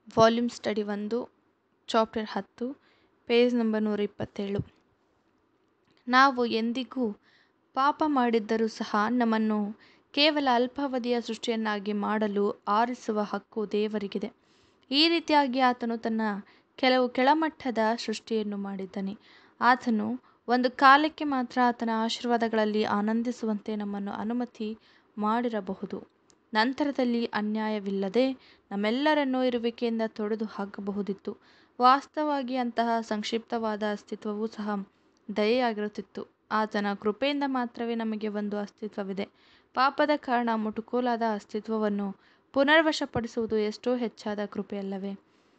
volume study ಒಂದು chapter ಹತ್ತು page number ನೂರ ಇಪ್ಪತ್ತೇಳು ನಾವು ಎಂದಿಗೂ ಪಾಪ ಮಾಡಿದ್ದರೂ ಸಹ ನಮ್ಮನ್ನು ಕೇವಲ ಅಲ್ಪಾವಧಿಯ ಸೃಷ್ಟಿಯನ್ನಾಗಿ ಮಾಡಲು ಆರಿಸುವ ಹಕ್ಕು ದೇವರಿಗಿದೆ ಈ ರೀತಿಯಾಗಿ ಆತನು ತನ್ನ ಕೆಲವು ಕೆಳಮಟ್ಟದ ಸೃಷ್ಟಿಯನ್ನು ಮಾಡಿದ್ದಾನೆ ಆತನು ಒಂದು ಕಾಲಕ್ಕೆ ಮಾತ್ರ ಆತನ ಆಶೀರ್ವಾದಗಳಲ್ಲಿ ಆನಂದಿಸುವಂತೆ ನಮ್ಮನ್ನು ಅನುಮತಿ ಮಾಡಿರಬಹುದು ನಂತರದಲ್ಲಿ ಅನ್ಯಾಯವಿಲ್ಲದೆ ನಮ್ಮೆಲ್ಲರನ್ನೂ ಇರುವಿಕೆಯಿಂದ ತೊಡೆದು ಹಾಕಬಹುದಿತ್ತು ವಾಸ್ತವವಾಗಿ ಅಂತಹ ಸಂಕ್ಷಿಪ್ತವಾದ ಅಸ್ತಿತ್ವವೂ ಸಹ ದಯೆಯಾಗಿರುತ್ತಿತ್ತು ಆತನ ಕೃಪೆಯಿಂದ ಮಾತ್ರವೇ ನಮಗೆ ಒಂದು ಅಸ್ತಿತ್ವವಿದೆ ಪಾಪದ ಕಾರಣ ಮುಟುಕೋಲಾದ ಅಸ್ತಿತ್ವವನ್ನು ಪುನರ್ವಶಪಡಿಸುವುದು ಎಷ್ಟೋ ಹೆಚ್ಚಾದ ಕೃಪೆಯಲ್ಲವೇ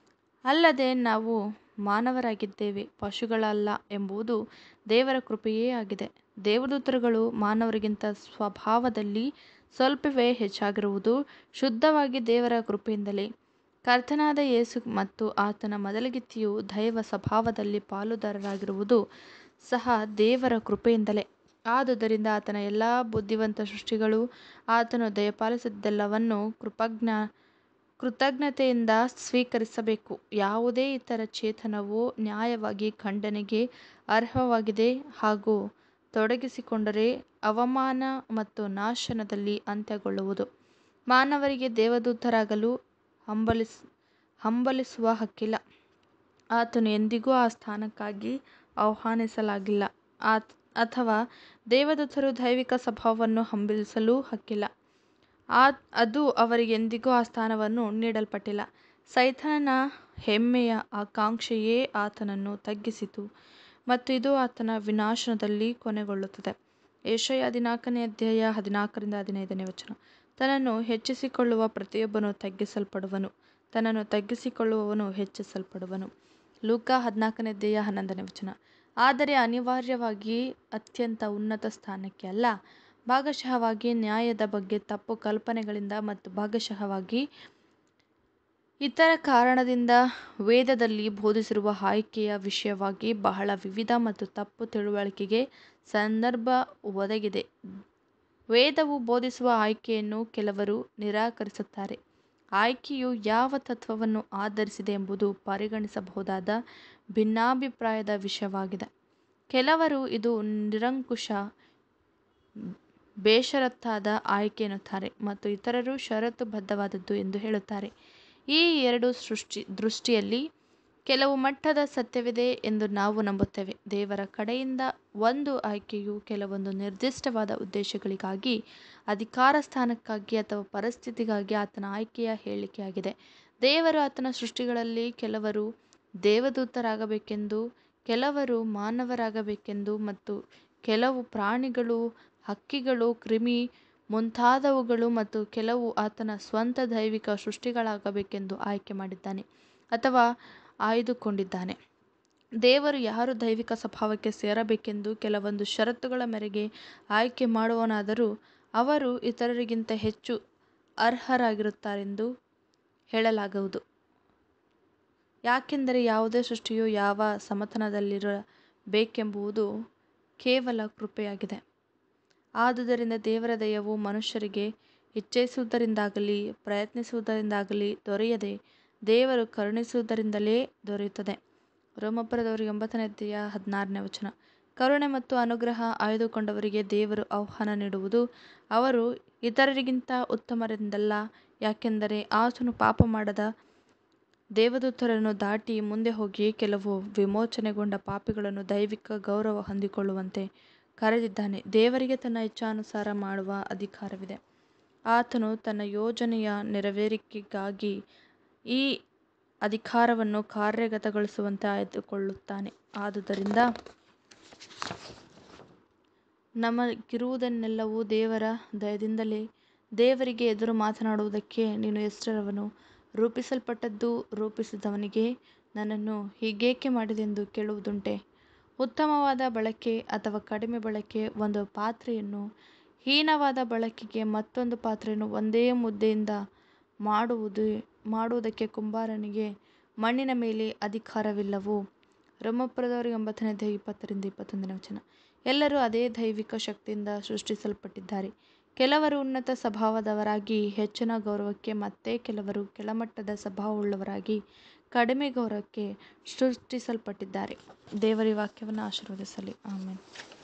ಅಲ್ಲದೆ ನಾವು ಮಾನವರಾಗಿದ್ದೇವೆ ಪಶುಗಳಲ್ಲ ಎಂಬುದು ದೇವರ ಕೃಪೆಯೇ ಆಗಿದೆ ದೇವದೂತರುಗಳು ಮಾನವರಿಗಿಂತ ಸ್ವಭಾವದಲ್ಲಿ ಸ್ವಲ್ಪವೇ ಹೆಚ್ಚಾಗಿರುವುದು ಶುದ್ಧವಾಗಿ ದೇವರ ಕೃಪೆಯಿಂದಲೇ ಕರ್ತನಾದ ಯೇಸು ಮತ್ತು ಆತನ ಮೊದಲಗಿತ್ತಿಯು ದೈವ ಸ್ವಭಾವದಲ್ಲಿ ಪಾಲುದಾರರಾಗಿರುವುದು ಸಹ ದೇವರ ಕೃಪೆಯಿಂದಲೇ ಆದುದರಿಂದ ಆತನ ಎಲ್ಲ ಬುದ್ಧಿವಂತ ಸೃಷ್ಟಿಗಳು ಆತನು ದಯಪಾಲಿಸಿದ್ದೆಲ್ಲವನ್ನು ಕೃಪಜ್ಞ ಕೃತಜ್ಞತೆಯಿಂದ ಸ್ವೀಕರಿಸಬೇಕು ಯಾವುದೇ ಇತರ ಚೇತನವು ನ್ಯಾಯವಾಗಿ ಖಂಡನೆಗೆ ಅರ್ಹವಾಗಿದೆ ಹಾಗೂ ತೊಡಗಿಸಿಕೊಂಡರೆ ಅವಮಾನ ಮತ್ತು ನಾಶನದಲ್ಲಿ ಅಂತ್ಯಗೊಳ್ಳುವುದು ಮಾನವರಿಗೆ ದೇವದೂತರಾಗಲು ಹಂಬಲಿಸ್ ಹಂಬಲಿಸುವ ಹಕ್ಕಿಲ್ಲ ಆತನು ಎಂದಿಗೂ ಆ ಸ್ಥಾನಕ್ಕಾಗಿ ಆಹ್ವಾನಿಸಲಾಗಿಲ್ಲ ಅಥವಾ ದೇವದೂತರು ದೈವಿಕ ಸ್ವಭಾವವನ್ನು ಹಂಬಲಿಸಲು ಹಕ್ಕಿಲ್ಲ ಆ ಅದು ಅವರಿಗೆ ಎಂದಿಗೂ ಆ ಸ್ಥಾನವನ್ನು ನೀಡಲ್ಪಟ್ಟಿಲ್ಲ ಸೈತಾನನ ಹೆಮ್ಮೆಯ ಆಕಾಂಕ್ಷೆಯೇ ಆತನನ್ನು ತಗ್ಗಿಸಿತು ಮತ್ತು ಇದು ಆತನ ವಿನಾಶನದಲ್ಲಿ ಕೊನೆಗೊಳ್ಳುತ್ತದೆ ಯೆಶಾಯ ಹದಿನಾಲ್ಕನೇ ಅಧ್ಯಾಯ ಹದಿನಾಲ್ಕರಿಂದ ಹದಿನೈದನೇ ವಚನ ತನ್ನನ್ನು ಹೆಚ್ಚಿಸಿಕೊಳ್ಳುವ ಪ್ರತಿಯೊಬ್ಬನು ತಗ್ಗಿಸಲ್ಪಡುವನು ತನ್ನನ್ನು ತಗ್ಗಿಸಿಕೊಳ್ಳುವವನು ಹೆಚ್ಚಿಸಲ್ಪಡುವನು ಲೂಕ ಹದಿನಾಲ್ಕನೇ ಅಧ್ಯಾಯ ಹನ್ನೊಂದನೇ ವಚನ ಆದರೆ ಅನಿವಾರ್ಯವಾಗಿ ಅತ್ಯಂತ ಉನ್ನತ ಸ್ಥಾನಕ್ಕೆ ಅಲ್ಲ ಭಾಗಶಃವಾಗಿ ನ್ಯಾಯದ ಬಗ್ಗೆ ತಪ್ಪು ಕಲ್ಪನೆಗಳಿಂದ ಮತ್ತು ಭಾಗಶಃವಾಗಿ ಇತರ ಕಾರಣದಿಂದ ವೇದದಲ್ಲಿ ಬೋಧಿಸಿರುವ ಆಯ್ಕೆಯ ವಿಷಯವಾಗಿ ಬಹಳ ವಿವಿಧ ಮತ್ತು ತಪ್ಪು ತಿಳುವಳಿಕೆಗೆ ಸಂದರ್ಭ ಒದಗಿದೆ ವೇದವು ಬೋಧಿಸುವ ಆಯ್ಕೆಯನ್ನು ಕೆಲವರು ನಿರಾಕರಿಸುತ್ತಾರೆ ಆಯ್ಕೆಯು ಯಾವ ತತ್ವವನ್ನು ಆಧರಿಸಿದೆ ಎಂಬುದು ಪರಿಗಣಿಸಬಹುದಾದ ಭಿನ್ನಾಭಿಪ್ರಾಯದ ವಿಷಯವಾಗಿದೆ ಕೆಲವರು ಇದು ನಿರಂಕುಶ ಬೇಷರತ್ತಾದ ಆಯ್ಕೆ ಎನ್ನುತ್ತಾರೆ ಮತ್ತು ಇತರರು ಷರತ್ತುಬದ್ಧವಾದದ್ದು ಎಂದು ಹೇಳುತ್ತಾರೆ ಈ ಎರಡು ಸೃಷ್ಟಿ ದೃಷ್ಟಿಯಲ್ಲಿ ಕೆಲವು ಮಟ್ಟದ ಸತ್ಯವಿದೆ ಎಂದು ನಾವು ನಂಬುತ್ತೇವೆ ದೇವರ ಕಡೆಯಿಂದ ಒಂದು ಆಯ್ಕೆಯು ಕೆಲವೊಂದು ನಿರ್ದಿಷ್ಟವಾದ ಉದ್ದೇಶಗಳಿಗಾಗಿ ಅಧಿಕಾರ ಸ್ಥಾನಕ್ಕಾಗಿ ಅಥವಾ ಪರಿಸ್ಥಿತಿಗಾಗಿ ಆತನ ಆಯ್ಕೆಯ ಹೇಳಿಕೆಯಾಗಿದೆ ದೇವರು ಆತನ ಸೃಷ್ಟಿಗಳಲ್ಲಿ ಕೆಲವರು ದೇವದೂತರಾಗಬೇಕೆಂದು ಕೆಲವರು ಮಾನವರಾಗಬೇಕೆಂದು ಮತ್ತು ಕೆಲವು ಪ್ರಾಣಿಗಳು ಹಕ್ಕಿಗಳು ಕ್ರಿಮಿ ಮುಂತಾದವುಗಳು ಮತ್ತು ಕೆಲವು ಆತನ ಸ್ವಂತ ದೈವಿಕ ಸೃಷ್ಟಿಗಳಾಗಬೇಕೆಂದು ಆಯ್ಕೆ ಮಾಡಿದ್ದಾನೆ ಅಥವಾ ಆಯ್ದುಕೊಂಡಿದ್ದಾನೆ ದೇವರು ಯಾರು ದೈವಿಕ ಸ್ವಭಾವಕ್ಕೆ ಸೇರಬೇಕೆಂದು ಕೆಲವೊಂದು ಷರತ್ತುಗಳ ಮೇರೆಗೆ ಆಯ್ಕೆ ಮಾಡುವವನಾದರೂ ಅವರು ಇತರರಿಗಿಂತ ಹೆಚ್ಚು ಅರ್ಹರಾಗಿರುತ್ತಾರೆಂದು ಹೇಳಲಾಗುವುದು ಯಾಕೆಂದರೆ ಯಾವುದೇ ಸೃಷ್ಟಿಯು ಯಾವ ಸಮತನದಲ್ಲಿರಬೇಕೆಂಬುದು ಕೇವಲ ಕೃಪೆಯಾಗಿದೆ ಆದುದರಿಂದ ದೇವರ ದಯವು ಮನುಷ್ಯರಿಗೆ ಇಚ್ಛಿಸುವುದರಿಂದಾಗಲಿ ಪ್ರಯತ್ನಿಸುವುದರಿಂದಾಗಲಿ ದೊರೆಯದೆ ದೇವರು ಕರುಣಿಸುವುದರಿಂದಲೇ ದೊರೆಯುತ್ತದೆ ರೋಮಪುರದವರಿಗೆ ಒಂಬತ್ತನೇ ಅಧ್ಯಾಯ ಹದಿನಾರನೇ ವಚನ ಕರುಣೆ ಮತ್ತು ಅನುಗ್ರಹ ಆಯ್ದುಕೊಂಡವರಿಗೆ ದೇವರು ಆಹ್ವಾನ ನೀಡುವುದು ಅವರು ಇತರರಿಗಿಂತ ಉತ್ತಮರೆಂದಲ್ಲ ಯಾಕೆಂದರೆ ಆತನು ಪಾಪ ಮಾಡದ ದೇವದೂತರನ್ನು ದಾಟಿ ಮುಂದೆ ಹೋಗಿ ಕೆಲವು ವಿಮೋಚನೆಗೊಂಡ ಪಾಪಿಗಳನ್ನು ದೈವಿಕ ಗೌರವ ಹೊಂದಿಕೊಳ್ಳುವಂತೆ ಕರೆದಿದ್ದಾನೆ ದೇವರಿಗೆ ತನ್ನ ಇಚ್ಛಾನುಸಾರ ಮಾಡುವ ಅಧಿಕಾರವಿದೆ ಆತನು ತನ್ನ ಯೋಜನೆಯ ನೆರವೇರಿಕೆಗಾಗಿ ಈ ಅಧಿಕಾರವನ್ನು ಕಾರ್ಯಗತಗೊಳಿಸುವಂತೆ ಆಯ್ದುಕೊಳ್ಳುತ್ತಾನೆ ಆದುದರಿಂದ ನಮಗಿರುವುದನ್ನೆಲ್ಲವೂ ದೇವರ ದಯದಿಂದಲೇ ದೇವರಿಗೆ ಎದುರು ಮಾತನಾಡುವುದಕ್ಕೆ ನೀನು ಎಷ್ಟರವನು ರೂಪಿಸಲ್ಪಟ್ಟದ್ದು ರೂಪಿಸಿದವನಿಗೆ ನನ್ನನ್ನು ಹೀಗೇಕೆ ಮಾಡಿದೆಂದು ಕೇಳುವುದುಂಟೆ ಉತ್ತಮವಾದ ಬಳಕೆ ಅಥವಾ ಕಡಿಮೆ ಬಳಕೆ ಒಂದು ಪಾತ್ರೆಯನ್ನು ಹೀನವಾದ ಬಳಕೆಗೆ ಮತ್ತೊಂದು ಪಾತ್ರೆಯನ್ನು ಒಂದೇ ಮುದ್ದೆಯಿಂದ ಮಾಡುವುದು ಮಾಡುವುದಕ್ಕೆ ಕುಂಬಾರನಿಗೆ ಮಣ್ಣಿನ ಮೇಲೆ ಅಧಿಕಾರವಿಲ್ಲವೋ ರೋಮಪುರದವರಿಗೆ ಒಂಬತ್ತನೇ ಅಧ್ಯಾಯ ಇಪ್ಪತ್ತರಿಂದ ಇಪ್ಪತ್ತೊಂದನೇ ವಚನ ಎಲ್ಲರೂ ಅದೇ ದೈವಿಕ ಶಕ್ತಿಯಿಂದ ಸೃಷ್ಟಿಸಲ್ಪಟ್ಟಿದ್ದಾರೆ ಕೆಲವರು ಉನ್ನತ ಸ್ವಭಾವದವರಾಗಿ ಹೆಚ್ಚಿನ ಗೌರವಕ್ಕೆ ಮತ್ತೆ ಕೆಲವರು ಕೆಳಮಟ್ಟದ ಸ್ವಭಾವವುಳ್ಳವರಾಗಿ ಕಡಿಮೆ ಗೌರವಕ್ಕೆ ಸೃಷ್ಟಿಸಲ್ಪಟ್ಟಿದ್ದಾರೆ ದೇವರ ಈ ವಾಕ್ಯವನ್ನು ಆಶೀರ್ವದಿಸಲಿ ಆಮೇಲೆ